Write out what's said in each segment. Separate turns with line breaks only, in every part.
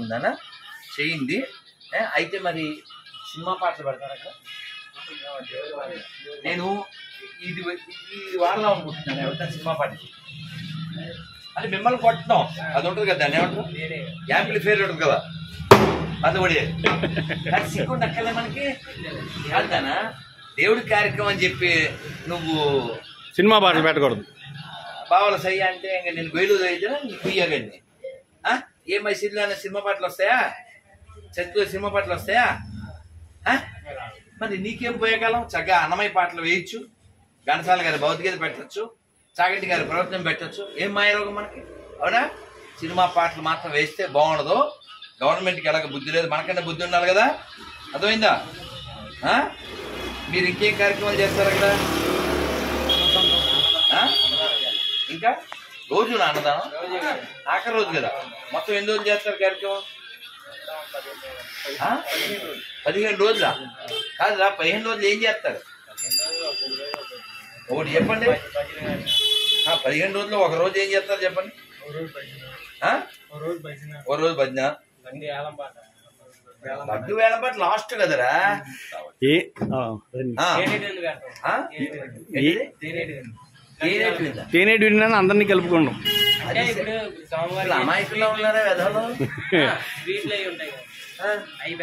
నాన్న చేయండి ఏ, అయితే మరి సినిమా పాటలు పెడతారు అక్కడ నేను ఇది ఇది వాడదాం అనుకుంటున్నాను ఎవరికైనా సినిమా పాట అది మిమ్మల్ని కొట్టడం అది ఉంటుంది కదా దాన్ని ఏమంటారు యాంప్లిఫైర్ ఉంటుంది కదా అది కూడా అది సిగ్గుండి అక్కలే మనకి కాదానా దేవుడి కార్యక్రమం అని చెప్పి నువ్వు
సినిమా పాటలు పెట్టకూడదు
బావల సై అంటే ఇంక నేను గొయ్యలు అయితే నీకు కుయ్యగండి ఏ మసీదులో సినిమా పాటలు వస్తాయా చర్చిలో సినిమా పాటలు వస్తాయా ఆ? మరి నీకేం పోయేకాలం చక్కగా అన్నమయ్య పాటలు వేయచ్చు ఘనసాల గారి భౌతికత పెట్టచ్చు చాగంటి గారి ప్రవచనం పెట్టచ్చు ఏం మాయరోగం మనకి అవునా సినిమా పాటలు మాత్రం వేస్తే బాగుండదు గవర్నమెంట్కి ఎలాగ బుద్ధి లేదు మనకన్నా బుద్ధి ఉండాలి కదా అర్థమైందా ఆ? మీరు ఇంకేం కార్యక్రమాలు చేస్తారు అక్కడ ఆ? ఇంకా రోజు నా అన్నదానం ఆఖరి రోజు కదా మొత్తం ఎన్ని రోజులు చేస్తారు కార్యక్రమం ఆ? పదిహేను రోజులా కాదురా పదిహేను రోజులు ఏం చేస్తారు ఒకటి చెప్పండి ఆ, పదిహేను రోజులు ఒక రోజు ఏం చేస్తారు చెప్పండి ఆ? ఓ రోజు భజన లడ్డు వేళ పాటు లాస్ట్ కదరా
ఏ ఆ, రండి.
ఆ. ఆ? ఏంటిది? ఏ రేటు మీద?
తేనేటి విన్నాను అందరినీ కలుపుకుంటాం
అది అసలు అమాయకుల్లో ఉన్నారా వెధవలు ఆ?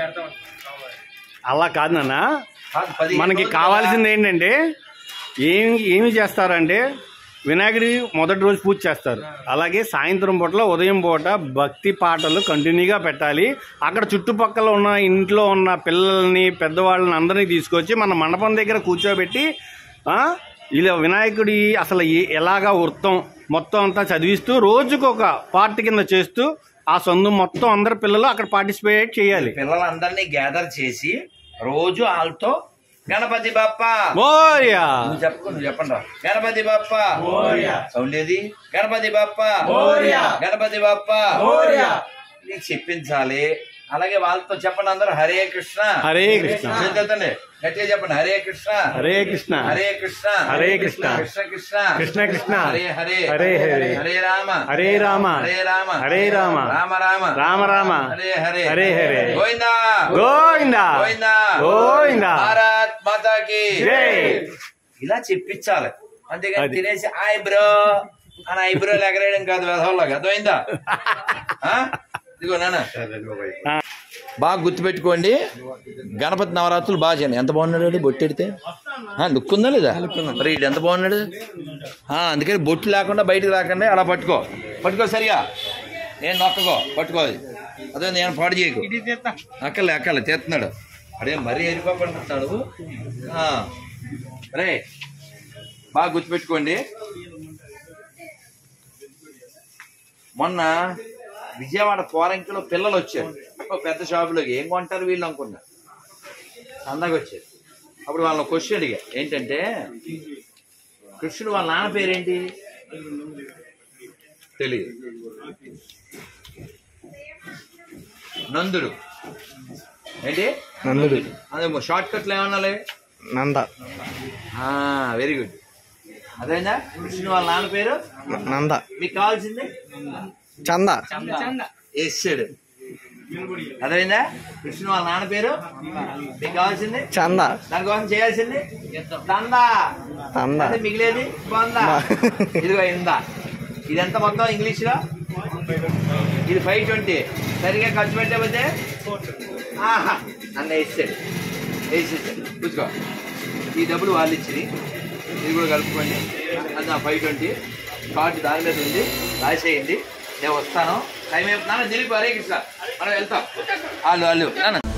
అలా కాదు నాన్న
కాదు, పదిహేను
మనకి
రోజులు
కావాల్సింది ఏంటంటే ఏమి ఏమి చేస్తారంటే వినాయకుడి మొదటి రోజు పూజ చేస్తారు అలాగే సాయంత్రం పూట ఉదయం పూట భక్తి పాటలు కంటిన్యూగా పెట్టాలి అక్కడ చుట్టుపక్కల ఉన్న ఇంట్లో ఉన్న పిల్లల్ని పెద్దవాళ్ళని అందరినీ తీసుకొచ్చి మన మండపం దగ్గర కూర్చోబెట్టి ఆ, ఇలా వినాయకుడి అసలు ఏ- ఎలాగా వృత్తం మొత్తం అంతా చదివిస్తూ రోజుకొక పార్ట్ కింద చేస్తూ ఆ సొందు మొత్తం అందరు పిల్లలు అక్కడ పార్టిసిపేట్ చేయాలి
పిల్లలందరినీ గ్యాదర్ చేసి రోజు వాళ్ళతో గణపతి బాప్ప
మోరియా
నువ్వు చెప్పకు నువ్వు చెప్పండి రా గణపతి బాప్ప సౌండ్ ఏది గణపతి బాప్ప గణపతి బాప్ప నీకు చెప్పించాలి అలాగే వాళ్ళతో చెప్పండి అందరూ హరే కృష్ణ
హరే కృష్ణ
చెప్తండి గట్టిగా చెప్పండి హరే కృష్ణ
హరే కృష్ణ
హరే కృష్ణ
హరే కృష్ణ
కృష్ణ కృష్ణ
కృష్ణ కృష్ణ
హరే హరే
హరే హరే
హరే రామ
హరే రామ
హరే రామ
హరే రామ
రామ రామ
రామ రామ
హరే హరే
హరే హరే
గోవిందా
గోవిందా
గోవిందా
గోవిందా
భారత్ మాతాకి
జై.
ఇలా చెప్పించాలి అంతేగాని
అది.
తినేసి ఆయ్ బ్రో అని ఐబ్రోలు ఎగరేయడం కాదు వెధవల్లాగా అర్థమైందా ఆ? ఇదిగో నాన్న
ఆ.
బాగా గుర్తుపెట్టుకోండి గణపతి నవరాత్రులు బాగా చేయండి ఎంత బాగున్నాడు బొట్టు ఎడితే లుక్ ఉందా లేదా మరి వీడు ఎంత బాగున్నాడు ఆ, అందుకని బొట్టు లేకుండా బయటకు రాకుండా అలా పట్టుకో పట్టుకో సరిగా నేను నొక్కకో పట్టుకో అది. అదే నేను పాడు చేయకు అక్కలే అక్కలే తీస్తున్నాడు అడే మరీ ఎరిపాపు అనుకుంటున్నాడు ఆ, రే బాగా గుర్తుపెట్టుకోండి మొన్న విజయవాడ పోరంకిలో పిల్లలు వచ్చారు ఓ పెద్ద షాపులోకి ఏం కొంటారు వీళ్ళు అనుకున్నా అందాక వచ్చారు అప్పుడు వాళ్ళ క్వశ్చన్ అడిగా ఏంటంటే కృష్ణుడు వాళ్ళ నాన్న పేరేంటి తెలియదు నందుడు ఏంటి
నందుడు
అదే షార్ట్ కట్లు ఏమన్నాలే
నంద
వెరీ గుడ్ అదేనా కృష్ణుడు వాళ్ళ నాన్న పేరు
నంద
మీకు కావాల్సింది
చంద
వేసాడు అదేనా కృష్ణుడు వాళ్ళ నాన్న పేరు మీకు కావాల్సింది
చంద
దానికోసం చేయాల్సింది దందా
తంద
అదే మిగిలేది బొందా ఇదిగో ఇందా ఇదంతా మొత్తం ఇంగ్లీష్ లో ఇది ఫైవ్ ట్వంటీ సరిగా ఖర్చు పెట్టకపోతే ఆహా అన్న వేసాడు వేసేసాడు కూర్చో ఈ డబ్బులు వాళ్ళు ఇచ్చింది ఇది కూడా కలుపుకోండి అది ఫైవ్ ట్వంటీ కార్డు దాని మీద ఉంది రాసేయండి నేను వస్తాను టైం అయిపోతున్నాను దిలీప్ హరే కృష్ణ మనం వెళ్తాం వాళ్ళు వాళ్ళు నాన్న